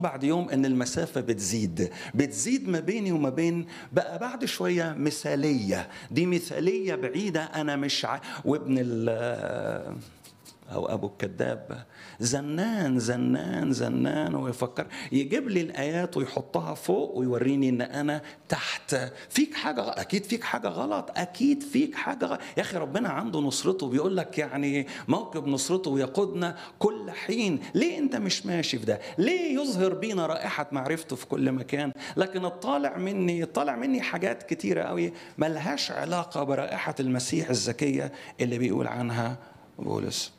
بعد يوم ان المسافه بتزيد بتزيد ما بيني وما بين بقى بعد شويه مثاليه دي مثاليه بعيده انا مش ع... وابن ال او ابو الكذاب زنان زنان زنان ويفكر يجيب لي الايات ويحطها فوق ويوريني ان انا تحت فيك حاجه غلط. اكيد فيك حاجه غلط اكيد فيك حاجه غلط. يا اخي ربنا عنده نصرته بيقول لك يعني موكب نصرته ويقودنا كل حين ليه انت مش ماشي في ده ليه يظهر بينا رائحه معرفته في كل مكان لكن الطالع مني طالع مني حاجات كتيره قوي ملهاش علاقه برائحه المسيح الزكيه اللي بيقول عنها بولس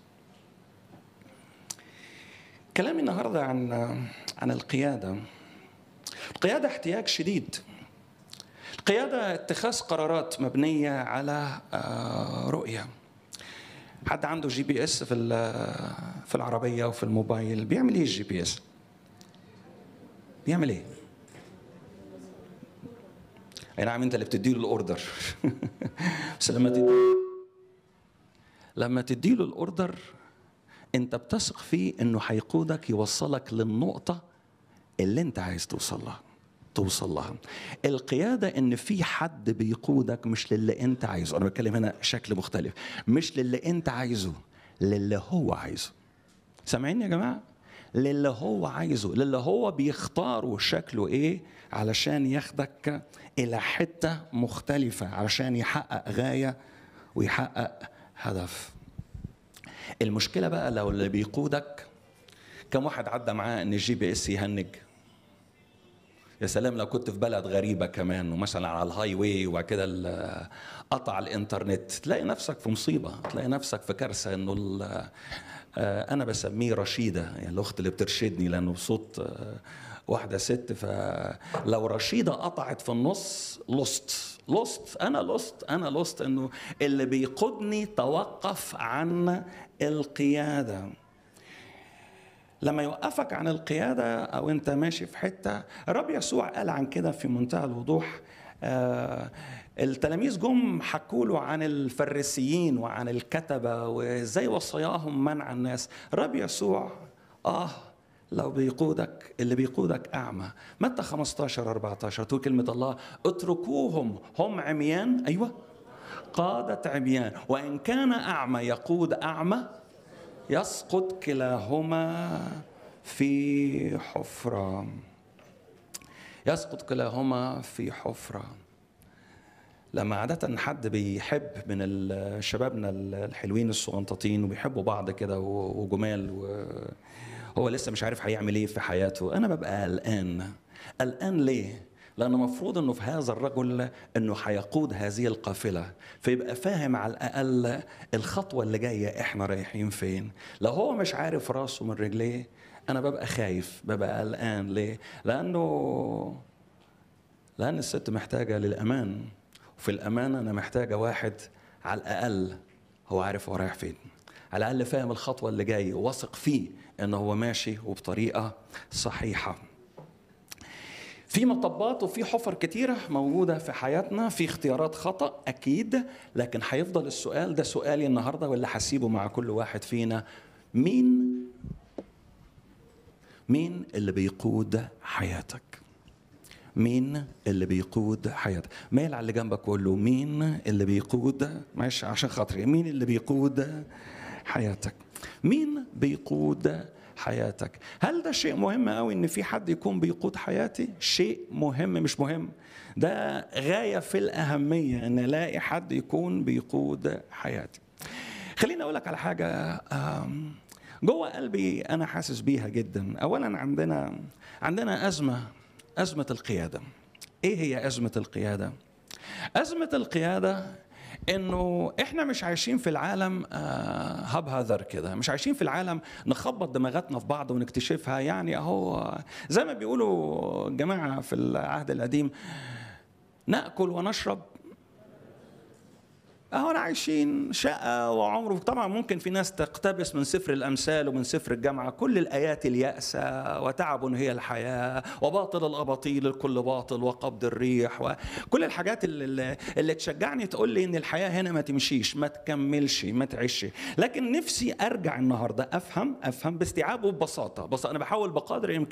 كلامي النهارده عن عن القياده القياده احتياج شديد القياده اتخاذ قرارات مبنيه على رؤيه حد عنده جي بي اس في في العربيه وفي الموبايل بيعمل ايه الجي بي اس بيعمل ايه اي نعم انت اللي بتديله الاوردر بس لما تدي لما تديله الاوردر انت بتثق فيه انه هيقودك يوصلك للنقطة اللي انت عايز توصل لها توصل لها القيادة ان في حد بيقودك مش للي انت عايزه انا بتكلم هنا شكل مختلف مش للي انت عايزه للي هو عايزه سامعين يا جماعة للي هو عايزه للي هو بيختاره شكله ايه علشان ياخدك الى حتة مختلفة علشان يحقق غاية ويحقق هدف المشكله بقى لو اللي بيقودك كم واحد عدى معاه ان الجي بي اس يهنج يا سلام لو كنت في بلد غريبه كمان ومثلا على الهاي واي وبعد كده قطع الانترنت تلاقي نفسك في مصيبه تلاقي نفسك في كارثه انه انا بسميه رشيده يعني الاخت اللي بترشدني لانه بصوت واحده ست فلو رشيده قطعت في النص لوست لوست انا لوست انا لوست انه اللي بيقودني توقف عن القياده لما يوقفك عن القياده او انت ماشي في حته الرب يسوع قال عن كده في منتهى الوضوح آه التلاميذ جم حكوا له عن الفريسيين وعن الكتبه وازاي وصاياهم منع الناس الرب يسوع اه لو بيقودك اللي بيقودك أعمى متى 15 14 تقول كلمة الله اتركوهم هم عميان أيوة قادة عميان وإن كان أعمى يقود أعمى يسقط كلاهما في حفرة يسقط كلاهما في حفرة لما عادة حد بيحب من شبابنا الحلوين الصغنطاطين وبيحبوا بعض كده وجمال و... هو لسه مش عارف هيعمل ايه في حياته انا ببقى قلقان قلقان ليه لانه مفروض انه في هذا الرجل انه هيقود هذه القافله فيبقى فاهم على الاقل الخطوه اللي جايه احنا رايحين فين لو هو مش عارف راسه من رجليه انا ببقى خايف ببقى قلقان ليه لانه لان الست محتاجه للامان وفي الامان انا محتاجه واحد على الاقل هو عارف هو رايح فين على الاقل فاهم الخطوه اللي جايه واثق فيه انه هو ماشي وبطريقه صحيحه في مطبات وفي حفر كتيرة موجودة في حياتنا في اختيارات خطأ أكيد لكن هيفضل السؤال ده سؤالي النهاردة واللي هسيبه مع كل واحد فينا مين مين اللي بيقود حياتك مين اللي بيقود حياتك مايل على اللي جنبك وقول له مين اللي بيقود معلش عشان خاطري مين اللي بيقود حياتك مين بيقود حياتك هل ده شيء مهم قوي ان في حد يكون بيقود حياتي شيء مهم مش مهم ده غايه في الاهميه ان الاقي حد يكون بيقود حياتي خليني اقول لك على حاجه جوه قلبي انا حاسس بيها جدا اولا عندنا عندنا ازمه ازمه القياده ايه هي ازمه القياده ازمه القياده انه احنا مش عايشين في العالم هب هذر كده مش عايشين في العالم نخبط دماغاتنا في بعض ونكتشفها يعني اهو زي ما بيقولوا الجماعه في العهد القديم ناكل ونشرب اهو عايشين شقة وعمره طبعا ممكن في ناس تقتبس من سفر الامثال ومن سفر الجامعة كل الايات اليأسة وتعب هي الحياة وباطل الاباطيل الكل باطل وقبض الريح وكل الحاجات اللي, اللي تشجعني تقول لي ان الحياة هنا ما تمشيش ما تكملش ما تعيش لكن نفسي ارجع النهاردة افهم افهم باستيعاب وببساطة بس انا بحاول بقدر